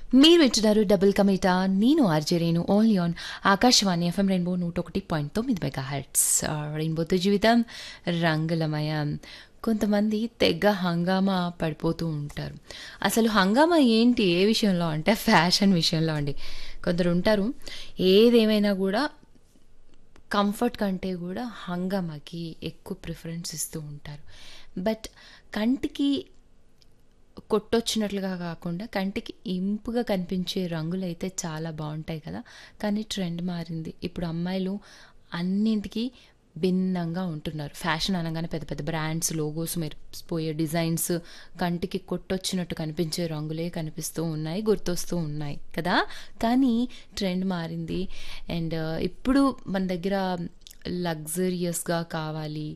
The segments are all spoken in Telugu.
మీరు వింటున్నారు డబుల్ కమిటా నేను RJ Renu only on Akashvani FM rainbow నూట ఒకటి పాయింట్ తొమ్మిది మెగా హెడ్స్ రెయిన్బోతో జీవితం రంగులమయం కొంతమంది తెగ హంగామా పడిపోతూ ఉంటారు అసలు హంగామా ఏంటి ఏ విషయంలో అంటే ఫ్యాషన్ విషయంలో అండి కొందరు ఉంటారు ఏదేమైనా కూడా కంఫర్ట్ కంటే కూడా హంగామాకి ఎక్కువ ప్రిఫరెన్స్ ఇస్తూ ఉంటారు బట్ కంటికి కొట్టొచ్చినట్లుగా కాకుండా కంటికి ఇంపుగా కనిపించే రంగులు అయితే చాలా బాగుంటాయి కదా కానీ ట్రెండ్ మారింది ఇప్పుడు అమ్మాయిలు అన్నింటికి భిన్నంగా ఉంటున్నారు ఫ్యాషన్ అనగానే పెద్ద పెద్ద బ్రాండ్స్ లోగోస్ మెరిసిపోయే డిజైన్స్ కంటికి కొట్టొచ్చినట్టు కనిపించే రంగులే కనిపిస్తూ ఉన్నాయి గుర్తొస్తూ ఉన్నాయి కదా కానీ ట్రెండ్ మారింది అండ్ ఇప్పుడు మన దగ్గర లగ్జరియస్గా కావాలి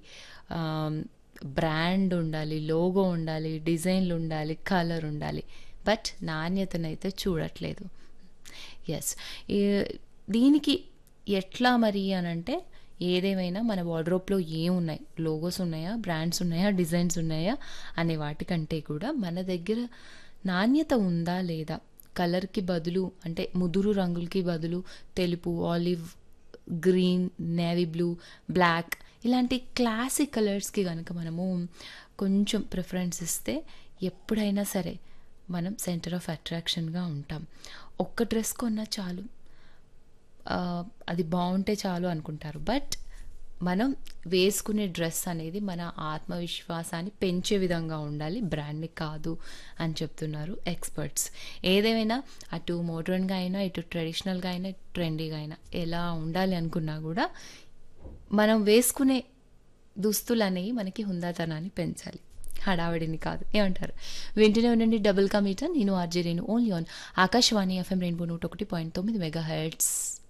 బ్రాండ్ ఉండాలి లోగో ఉండాలి డిజైన్లు ఉండాలి కలర్ ఉండాలి బట్ నాణ్యతనైతే చూడట్లేదు ఎస్ దీనికి ఎట్లా మరి అని అంటే ఏదేమైనా మన వార్డ్రోప్లో ఏమున్నాయి లోగోస్ ఉన్నాయా బ్రాండ్స్ ఉన్నాయా డిజైన్స్ ఉన్నాయా అనే వాటికంటే కూడా మన దగ్గర నాణ్యత ఉందా లేదా కలర్కి బదులు అంటే ముదురు రంగులకి బదులు తెలుపు olive green navy blue black ఇలాంటి క్లాసిక్ కలర్స్కి కనుక మనము కొంచెం ప్రిఫరెన్స్ ఇస్తే ఎప్పుడైనా సరే మనం సెంటర్ ఆఫ్ అట్రాక్షన్గా ఉంటాం ఒక్క డ్రెస్ కొన్నా చాలు అది బాగుంటే చాలు అనుకుంటారు బట్ మనం వేసుకునే డ్రెస్ అనేది మన ఆత్మవిశ్వాసాన్ని పెంచే విధంగా ఉండాలి బ్రాండ్ని కాదు అని చెప్తున్నారు ఎక్స్పర్ట్స్ ఏదేమైనా అటు మోడర్న్గా అయినా ఇటు ట్రెడిషనల్గా అయినా ట్రెండీగా అయినా ఎలా ఉండాలి అనుకున్నా కూడా మనం వేసుకునే దుస్తులు అనేవి మనకి హుందాతనాన్ని పెంచాలి హడావిడిని కాదు ఏమంటారు వింటూనే ఉండండి డబుల్ కమీటర్ నేను RJ Renu only on Akashvani FM rainbow నూట ఒకటి పాయింట్ తొమ్మిది మెగా హెడ్స్